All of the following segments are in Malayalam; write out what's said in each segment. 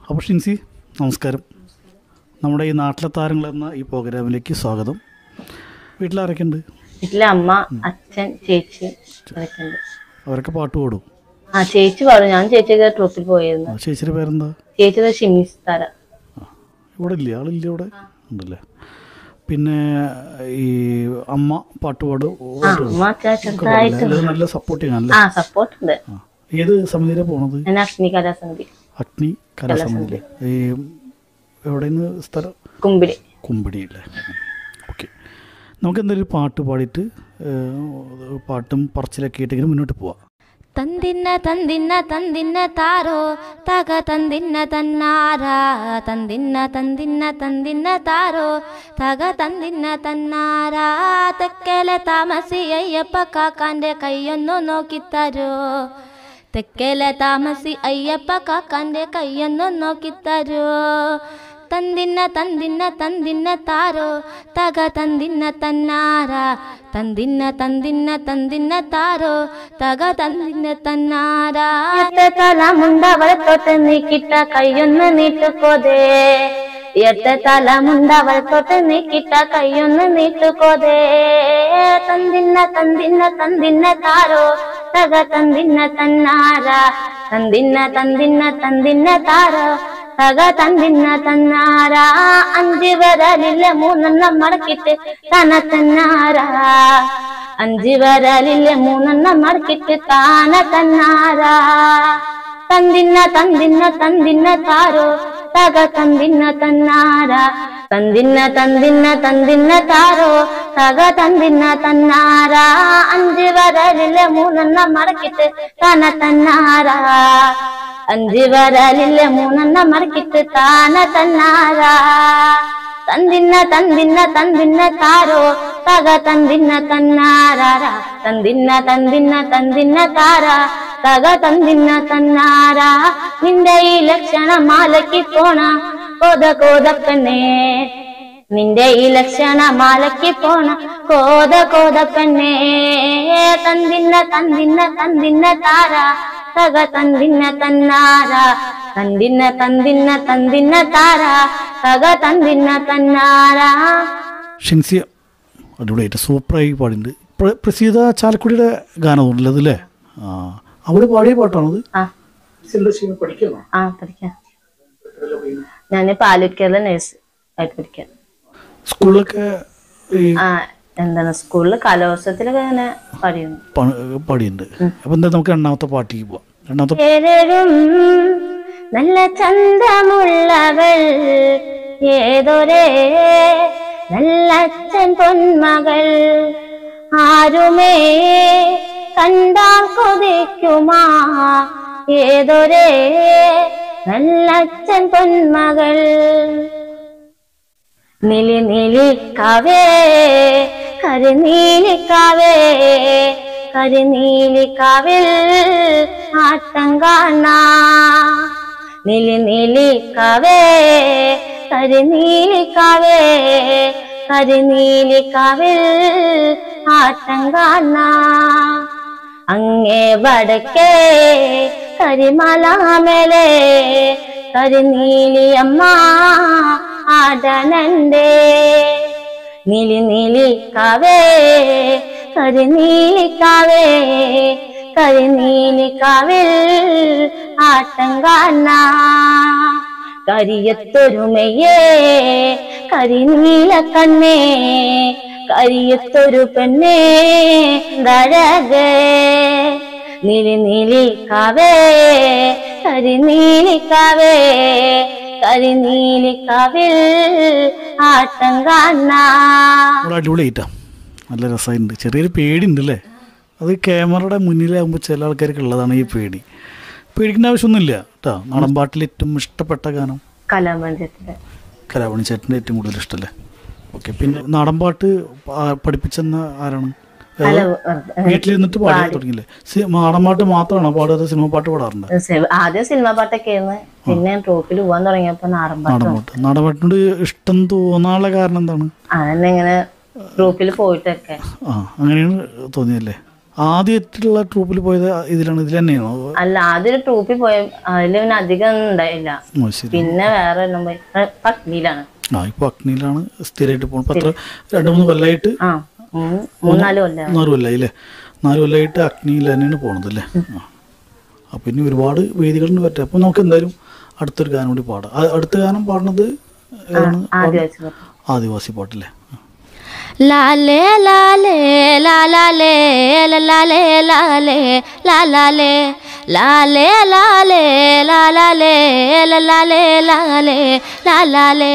അപ്പോൾ ഷിൻസി നമസ്കാരം നമ്മുടെ ഈ നാട്ടിലെ താരങ്ങൾ എന്ന ഈ പ്രോഗ്രാമിലേക്ക് സ്വാഗതം വീട്ടിലാരൊക്കെ ഉണ്ട് വീട്ടിലെ അമ്മ അച്ഛൻ ചേച്ചി അതൊക്കെ ഉണ്ട് അവരൊക്കെ പാട്ട് പാടും ആ ചേച്ചി പാടും ഞാൻ ചേച്ചിയൊക്കെ ട്രൂപ്പിൽ പോയിരുന്നു ആ, ചേച്ചിയുടെ പേരെന്താ ചേച്ചിയുടെ ഷിമിസ്താര ഇവിടെ ഇല്ലേ ആളില്ല ഇവിടെ ഉണ്ടല്ലേ പിന്നെ ഈ അമ്മ പാട്ട് പാടും ആ അമ്മ അച്ഛൻ ചെറുതായിട്ട് എല്ലാവരും നല്ല സപ്പോർട്ടിങ് ആണല്ലേ ആ സപ്പോർട്ട് ഉണ്ട് ആ. ഏത് സമിതിയിലാണ് പോണത് ഞാൻ അഗ്നി കലാസമിതി അഗ്നി കലാസമിതി ഈ എവിടെയാണ് സ്ഥലം കുമ്പിടി കുമ്പിടിയില്ലേ ഓക്കെ നമുക്ക് എന്തെങ്കിലും പാട്ട് പാടിയിട്ട് ഏഹ്, പാട്ടും പറച്ചിലൊക്കെ ആയിട്ട് ഇങ്ങനെ മുന്നോട്ട് പോവാം ತಂದಿನ್ನ ತಂದಿನ್ನ ತಂದಿನ್ನ ತಾರೋ ತಗ ತಂದಿನ್ನ ತನ್ನಾರ ತಂದಿನ್ನ ತಂದಿನ್ನ ತಂದಿನ್ನ ತಾರೋ ತಗ ತಂದಿನ್ನ ತನ್ನಾರ ತೆಕ್ಕೆಲೆ ತಾಮಸಿ ಅಯ್ಯಪ್ಪ ಕಾಕಾಂಡೆ ಕೈಯನ್ನು ನೋಕಿತ್ತರೋ ತೆಕ್ಕೆಲೆ ತಾಮಸಿ ಅಯ್ಯಪ್ಪ ಕಾಕಾಂಡೆ ಕೈಯನ್ನು ನೋಕಿತ್ತರೋ ತಂದಿನ್ನ ತಂದಿನ್ನ ತಂದಿನ್ನ ತಾರೋ ತಗ ತಂದಿನ್ನ ತನ್ನಾರ ತಂದಿನ್ನ ತಂದಿನ್ನ ತಂದಿನ್ನ ತಾರೋ ತಗ ತಂದಿನ್ನ ತನ್ನಾರ തല മുണ്ട വലത്തോട്ട് നീക്കിട്ട കയ്യൊന്ന് നീട്ടുಕೋതെ എട്ട തല മുണ്ട വലത്തോട്ട് നീക്കിട്ട കയ്യൊന്ന് നീട്ടുಕೋದೆ ತಂದಿನ್ನ ತಂದಿನ್ನ ತಂದಿನ್ನ ತಾರೋ ತಗ ತಂದಿನ್ನ ತನ್ನಾರ ತಂದಿನ್ನ ತಂದಿನ್ನ ತಂದಿನ್ನ ತಾರೋ തക തന്നിന്ന തന്നാര അഞ്ച് വരലില്ല മൂന്നെണ്ണം മടക്കിട്ട് തന തന്നാര അഞ്ച് വരലില്ല മൂന്നെണ്ണം മടക്കിട്ട് താന തന്നാര തന്തിന്ന തന്തിന്ന തന്തിന്ന താരോ തക തന്തിന്ന തന്നാര തന്തിന്ന തന്തിന്ന തന്തിന്ന താരോ തക തന്തിന്ന തന്നാര അഞ്ച് വരലില്ല മൂന്നെണ്ണം മടക്കിട്ട് തന തന്നാര അഞ്ച് വരലില്ല മൂന്നെണ്ണം മടക്കിട്ട് താന തന്നാര തന്തിന്ന തന്തിന്ന തന്തിന്ന താരോ തക തന്തിന്ന തന്നാര തന്തിന്ന തന്തിന്ന തന്തിന്ന താര തക തന്തിന്ന തന്നാര നിന്റെ ഈ ലക്ഷണ മാലയ്ക്ക് പോണ കോത കോതപ്പനെ നിന്റെ ഈ ലക്ഷണ മാലയ്ക്ക് പോണ കോത കോതപ്പനെ തന്തിന്ന തന്തിന്ന തന്തിന്ന താര തക തന്തിന്ന തന്നാര തന്തിന്ന തന്തിന്ന തന്തിന്ന താര തക തന്തിന്ന തന്നാര ഷിൻസിയ അടിപൊളിയായിട്ട് സൂപ്പറായി പാടിയിട്ടുണ്ട് പ്ര- പ്രസീത ചാലക്കുടിയുടെ ഗാനം തോന്നില്ല അതല്ലേ ആ അവിടെ പാടിയ പാട്ടാണത് ആ പഠിക്കണോ ആ പഠിക്കാം ഞാൻ പാലൂക്കേറിലെ നേഴ്സ് ആയിട്ട് പഠിക്കാം സ്കൂളിലൊക്കെ ഈ ആ എന്താണ് സ്കൂളിൽ കലോത്സവത്തിലൊക്കെ അങ്ങനെ പാടിയിരുന്നു പ- പാടിയിട്ടുണ്ട് അപ്പം എന്താ നമുക്ക് രണ്ടാമത്തെ പാട്ടിലേക്ക് പോവാം രണ്ടാമത്തെ ഏതൊരും നല്ല ചന്തമുള്ളവൾ ഏതൊരേ നല്ല അച്ഛൻ പൊന്മകൾ ആരുമേ കണ്ടാൽ കൊതിക്കുമാ ഏതൊരേ നല്ല അച്ഛൻ പൊന്മകൾ നിലി നിലിക്കാവേ കരിനീലിക്കാവേ കരിനീലിക്കാവിൽ ആട്ടം കാണാ നിലി നിലിക്കാവേ കരിനീലിക്കാവേ കരിനീലിക്കാവിൽ ആട്ടം കാണാ അങ്ങേ വടക്കേ കരിമലാമേലെ കരിനീലിയമ്മ ആടനണ്ടേ നീലി നീലിക്കാവേ കരിനീലിക്കാവേ കരിനീലിക്കാവിൽ ആട്ടം കാണാ കരിയത്തൊരുമയേ കരിനീല കണ്ണേ കരിയത്തൊരു പെണ്ണേ ദഴകേ നീലി നീലിക്കാവേ കരിനീലിക്കാവേ കരിനീലിക്കാവിൽ ആട്ടം കാണാ അവിടെ അടിപൊളിയായിട്ടാ നല്ല രസമായിട്ടുണ്ട് ചെറിയൊരു പേടിയുണ്ട് അല്ലേ അത് ക്യാമറയുടെ മുന്നിലാകുമ്പോൾ ചില ആൾക്കാർക്ക് ഉള്ളതാണ് ഈ പേടി പേടിക്കേണ്ട ആവശ്യമൊന്നുമില്ല കേട്ടോ നാടൻ പാട്ടിൽ ഏറ്റവും ഇഷ്ടപ്പെട്ട ഗാനം കലാമണ്ഡലത്തിലെ കലാവണി ചേട്ടൻ്റെ ഏറ്റവും കൂടുതൽ ഇഷ്ടമല്ലേ ഓക്കെ പിന്നെ നാടൻ പാട്ട് പാ- പഠിപ്പിച്ചെന്ന ആരാണ് അല്ല, വീട്ടിലിരുന്നിട്ട് പാടി തുടങ്ങിയില്ലേ സി- നാടൻ പാട്ട് മാത്രമാണോ പാടാതെ സിനിമ പാട്ട് പാടാറുണ്ട് സെ- ആദ്യം സിനിമ പാട്ടൊക്കെ ആയിരുന്നു പിന്നെ ട്രോപ്പിൽ പോവാൻ തുടങ്ങിയപ്പോ നാടൻപാട്ട് നാടൻ പാട്ട് നാടൻ പാട്ടിനോട് ഇഷ്ടം തോന്നാനുള്ള കാരണം എന്താണ് അതന്നെ ഇങ്ങനെ ഗ്രൂപ്പിൽ പോയിട്ടൊക്കെ ആ അങ്ങനെയാണ് തോന്നിയല്ലേ ആദ്യമായിട്ടുള്ള ട്രൂപ്പിൽ പോയത് ഇതിലാണ് ഇതിൽ തന്നെയാണോ അതോ? അല്ല ആദ്യം ഒരു ട്രൂപ്പിൽ പോയ അതിൽ പിന്നെ അധികം ഒന്നും ഉണ്ടായില്ല ഓ ശരി പിന്നെ വേറെ എണ്ണം പോയി ഏ, പത്നിയിലാണ് ആ ഇപ്പോൾ അഗ്നിയിലാണ് സ്ഥിരമായിട്ട് പോകുന്നത് ഇപ്പം അത്ര രണ്ട് മൂന്ന് കൊല്ലമായിട്ട് ആ മൂന്ന് മൂന്നാല് കൊല്ലം നാല് കൊല്ലമായി അല്ലേ നാല് കൊല്ലമായിട്ട് അഗ്നിയിൽ തന്നെയാണ് പോണത് അല്ലേ ആ അപ്പം ഇനി ഒരുപാട് വേദികളുണ്ട് പറ്റുക അപ്പം നമുക്ക് എന്തായാലും അടുത്തൊരു ഗാനം കൂടി പാടാം ആ, അടുത്ത ഗാനം പാടുന്നത് ഏതാണ് ആദ്യം വെച്ചത് ആദിവാസി പാട്ടല്ലേ ആ. ലാലേ ലാലേ ലാലാലേ ലാലേ ലാലേ ലാലാലേ ലാലേ ലാലേ ലാലാലേ ലാലേ ലാലേ ലാലാലേ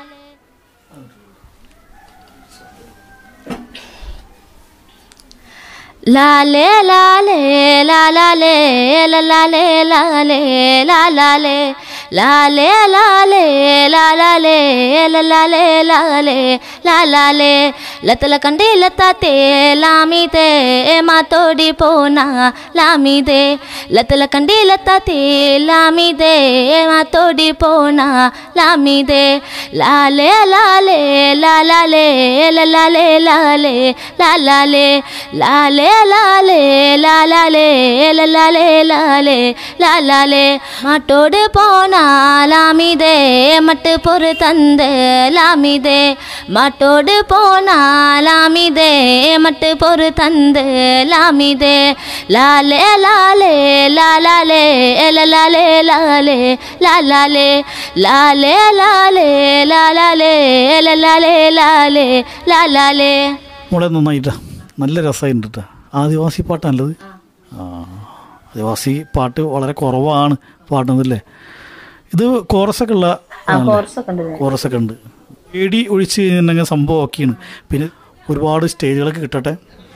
ലാലേ ലാലേ ലാലാലേ ലാലേ ലാലേ ലാലാലേ ലാലേ ലാലേ ലാലാലേ ലാലേ ലാലേ ലാലാലേ ലത്തല കണ്ടി ലത്താത്തേ ലാമിതേ മാത്തോടി പോന ലാമിതേ ലത്തല കണ്ടി ലത്താത്തേ ലാമിതേ മാത്തോടി പോന ലാമിതേ ലാലേ ലാലേ ലാലാലേ ലാലേ ലാലേ ലാലാലേ ലാലേ ലാലേ ലാലാലേ ലാലേ ലാലേ ലാലാലേ മാട്ടോട് போனா லாமிதே மட்டு பொறு தந்த லாமிதே மாட்டோடு போனா லாமிதே மட்டு பொறு தந்த லாமிதே லாலே லாலே லாலாலே லாலே லாலே லாலாலே ലാലേ ലാലേ ലാലാലേ ലാലേ ലാലേ ലാലാലേ മോളെ നന്നായിട്ടാ നല്ല രസമായിട്ടുണ്ട് കേട്ടോ ആദിവാസി പാട്ടാണല്ലത് ആ ആദിവാസി പാട്ട് വളരെ കുറവാണ് പാടുന്നതല്ലേ ഇത് കോറസൊക്കെ ഉള്ള ആ കോഴ്സൊക്കെ ഉണ്ട് ഇതിന്. കോറസൊക്കെ ഉണ്ട് പേടി ഒഴിച്ച് കഴിഞ്ഞിട്ടുണ്ടെങ്കിൽ സംഭവമൊക്കെയാണ് പിന്നെ ഒരുപാട് സ്റ്റേജുകളൊക്കെ കിട്ടട്ടെ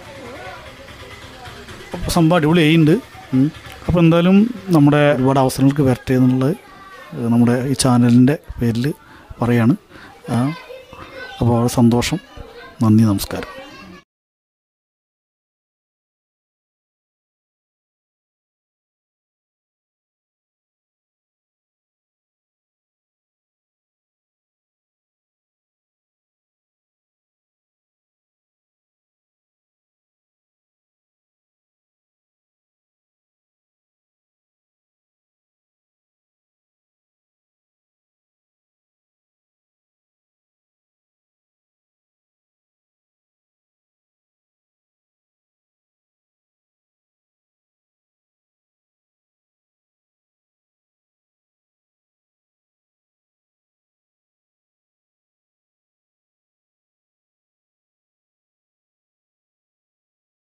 അപ്പോൾ സംഭവം അടിപൊളിയായിട്ടുണ്ട് അപ്പോൾ എന്തായാലും നമ്മുടെ ഒരുപാട് അവസരങ്ങൾക്ക് വരട്ടെ എന്നുള്ളത് ഏഹ്, നമ്മുടെ ഈ ചാനലിൻ്റെ പേരിൽ പറയാണ് ആ, അപ്പോൾ വളരെ സന്തോഷം നന്ദി നമസ്കാരം